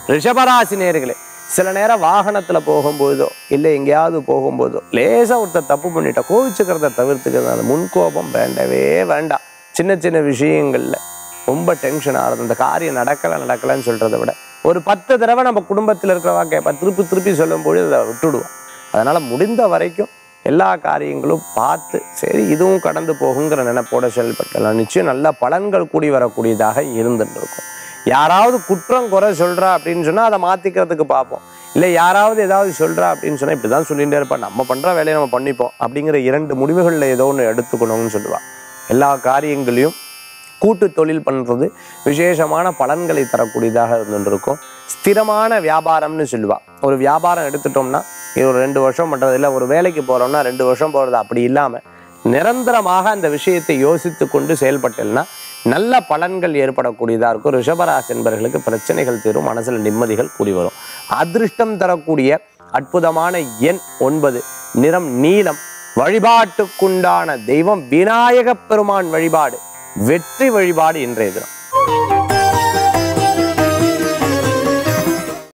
ரிஷபராசி நேர்களே சில நேரம் வாகனத்தில் போகும்போதோ இல்லை எங்கேயாவது போகும்போதோ லேசாக ஒருத்தர் தப்பு பண்ணிட்டா கோவிச்சுக்கிறத தவிர்த்துக்கிறது அந்த முன்கோபம் வேண்டவே வேண்டாம் சின்ன சின்ன விஷயங்களில் ரொம்ப டென்ஷன் ஆகுது இந்த காரியம் நடக்கலை நடக்கலைன்னு சொல்கிறத விட ஒரு பத்து தடவை நம்ம குடும்பத்தில் இருக்கிறவா கேட்பா திருப்பி திருப்பி சொல்லும்போது அதை விட்டுடுவோம் அதனால் முடிந்த வரைக்கும் எல்லா காரியங்களும் பார்த்து சரி இதுவும் கடந்து போகுங்கிற நினைப்போட செயல்பட்டலாம் நிச்சயம் நல்ல பலன்கள் கூடி வரக்கூடியதாக இருந்துட்டு இருக்கும் யாராவது குற்றம் குறை சொல்றா அப்படின்னு சொன்னா அதை மாத்திக்கிறதுக்கு பார்ப்போம் இல்லை யாராவது ஏதாவது சொல்றா அப்படின்னு சொன்னா இப்படிதான் சொல்லிட்டே இருப்பா நம்ம பண்ற வேலையை நம்ம பண்ணிப்போம் அப்படிங்கிற இரண்டு முடிவுகளில் ஏதோ ஒன்று எடுத்துக்கணும்னு சொல்லுவா எல்லா காரியங்களையும் கூட்டு தொழில் பண்ணுறது விசேஷமான பலன்களை தரக்கூடியதாக இருந்துட்டு இருக்கும் ஸ்திரமான வியாபாரம்னு சொல்லுவா ஒரு வியாபாரம் எடுத்துட்டோம்னா இது ஒரு ரெண்டு வருஷம் பண்ணுறது இல்லை ஒரு வேலைக்கு போகிறோம்னா ரெண்டு வருஷம் போகிறது அப்படி இல்லாமல் நிரந்தரமாக அந்த விஷயத்தை யோசித்து கொண்டு செயல்பட்டேன்னா நல்ல பலன்கள் ஏற்படக்கூடியதாக இருக்கும் ரிஷபராசி என்பவர்களுக்கு பிரச்சனைகள் தீரும் மனசில் நிம்மதிகள் கூடி வரும் அதிர்ஷ்டம் தரக்கூடிய அற்புதமான எண் ஒன்பது நிறம் நீலம் வழிபாட்டுக்குண்டான தெய்வம் விநாயகப் பெருமான் வழிபாடு வெற்றி வழிபாடு இன்றைய தினம்